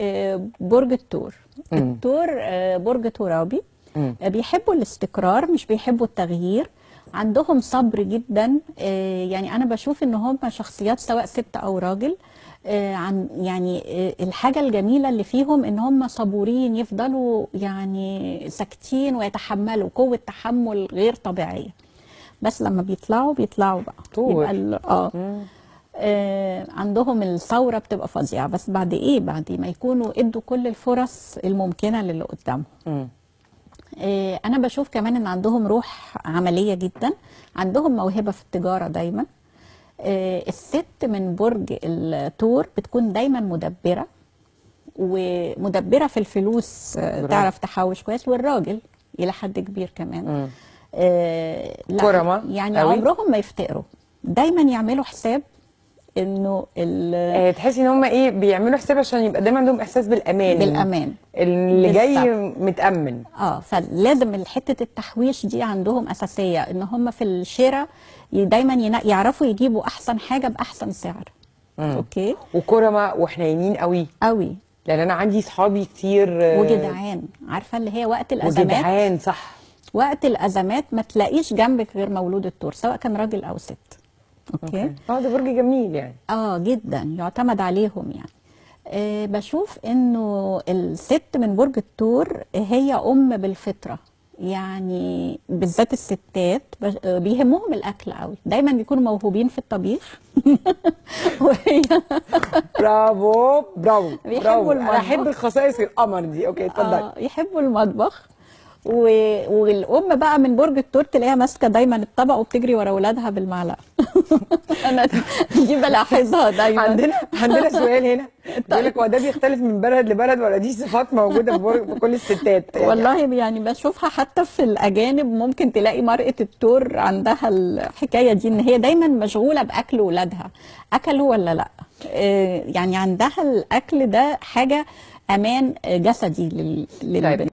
آه، برج الثور مم. الثور آه، برج ترابي مم. آه، بيحبوا الاستقرار مش بيحبوا التغيير عندهم صبر جدا آه، يعني انا بشوف ان هم شخصيات سواء ست او راجل آه، عن يعني آه، الحاجه الجميله اللي فيهم ان هم صبورين يفضلوا يعني ساكتين ويتحملوا قوه تحمل غير طبيعيه بس لما بيطلعوا بيطلعوا بقى طور. يبقى ال- اه مم. آه، عندهم الثوره بتبقى فظيعه بس بعد ايه بعد ما يكونوا ادوا كل الفرص الممكنه للي قدامهم مم. آه، انا بشوف كمان ان عندهم روح عمليه جدا عندهم موهبه في التجاره دايما آه، الست من برج الثور بتكون دايما مدبره ومدبره في الفلوس آه، برافو. تعرف تحوش كويس والراجل الى حد كبير كمان مم. آه، لا، كرمة يعني أوي. عمرهم ما يفتقروا دايما يعملوا حساب انه ال- آه، تحسي ان هم ايه بيعملوا حساب عشان يبقى دايما عندهم احساس بالامان بالامان اللي جاي بالظبط. متامن اه فلازم حته التحويش دي عندهم اساسيه ان هم في الشراء ي- دايما ينا- يعرفوا يجيبوا احسن حاجه باحسن سعر مم. اوكي وكرمه وحنينين قوي قوي لان انا عندي صحابي كتير آه، وجدعان عارفه اللي هي وقت الازمات وجدعان صح وقت الازمات ما تلاقيش جنبك غير مولود الثور سواء كان راجل او ست اوكي اه ده برج جميل يعني اه جدا يعتمد عليهم يعني آه بشوف انه الست من برج الثور هي ام بالفطره يعني بالذات الستات بش- آه، بيهمهم الاكل قوي دايما بيكونوا موهوبين في الطبيخ وهي برافو برافو بيحبوا برافو انا المطبخ. احب الخصائص القمر دي اوكي اتفضلي آه يحبوا المطبخ و... والام بقى من برج الثور تلاقيها ماسكه دايما الطبق وبتجري ورا اولادها بالمعلقه انا دي بلاحظها دايما عندنا عندنا سؤال هنا بيقول لك هو ده بيختلف من بلد لبلد ولا دي صفات موجوده في برج- في كل الستات يعني والله يعني بشوفها حتى في الاجانب ممكن تلاقي مرأة التور عندها الحكايه دي ان هي دايما مشغوله باكل ولادها اكلوا ولا لا آه، يعني عندها الاكل ده حاجه امان جسدي لل- للبنت